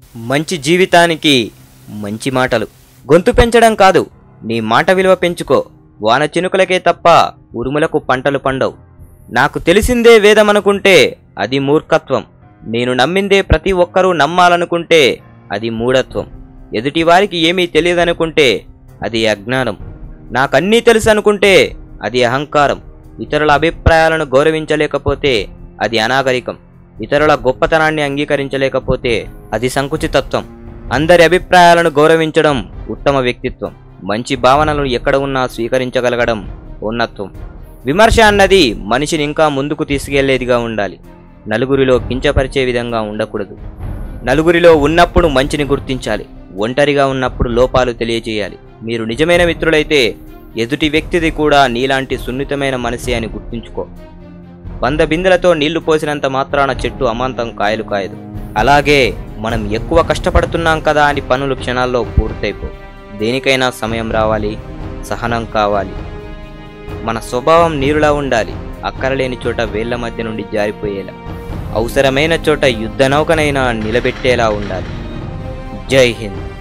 మంచి జీవితానికి మంచి మాటలు గొంతు పెంచడం కాదు నీ మాట విలువ పెంచుకో వాన చినుకులకే తప్ప ఉరుములకు పంటలు పండవు నాకు తెలిసిందే వేదమనుకుంటే అది మూర్ఖత్వం నేను నమ్మిందే ప్రతి ఒక్కరూ నమ్మాలనుకుంటే అది మూఢత్వం ఎదుటివారికి ఏమీ తెలియదనుకుంటే అది అజ్ఞానం నాకన్నీ తెలుసు అనుకుంటే అది అహంకారం ఇతరుల అభిప్రాయాలను గౌరవించలేకపోతే అది అనాగరికం ఇతరుల గొప్పతనాన్ని అంగీకరించలేకపోతే అది సంకుచితత్వం అందరి అభిప్రాయాలను గౌరవించడం ఉత్తమ వ్యక్తిత్వం మంచి భావనలను ఎక్కడ ఉన్నా స్వీకరించగలగడం ఉన్నత్వం విమర్శ అన్నది మనిషిని ఇంకా ముందుకు తీసుకెళ్లేదిగా ఉండాలి నలుగురిలో కించపరిచే విధంగా ఉండకూడదు నలుగురిలో ఉన్నప్పుడు మంచిని గుర్తించాలి ఒంటరిగా ఉన్నప్పుడు లోపాలు తెలియజేయాలి మీరు నిజమైన మిత్రులైతే ఎదుటి వ్యక్తిది కూడా నీలాంటి సున్నితమైన మనసే అని గుర్తుంచుకో వంద బిందెలతో నీళ్లు పోసినంత మాత్రాన చెట్టు అమాంతం కాయలు కాయదు అలాగే మనం ఎక్కువ కష్టపడుతున్నాం కదా అని పనులు క్షణాల్లో పూర్తయిపో దేనికైనా సమయం రావాలి సహనం కావాలి మన స్వభావం నీరులా ఉండాలి అక్కరలేని చోట వేళ్ల మధ్య నుండి జారిపోయేలా అవసరమైన చోట యుద్ధ నౌకనైనా నిలబెట్టేలా ఉండాలి జై హింద్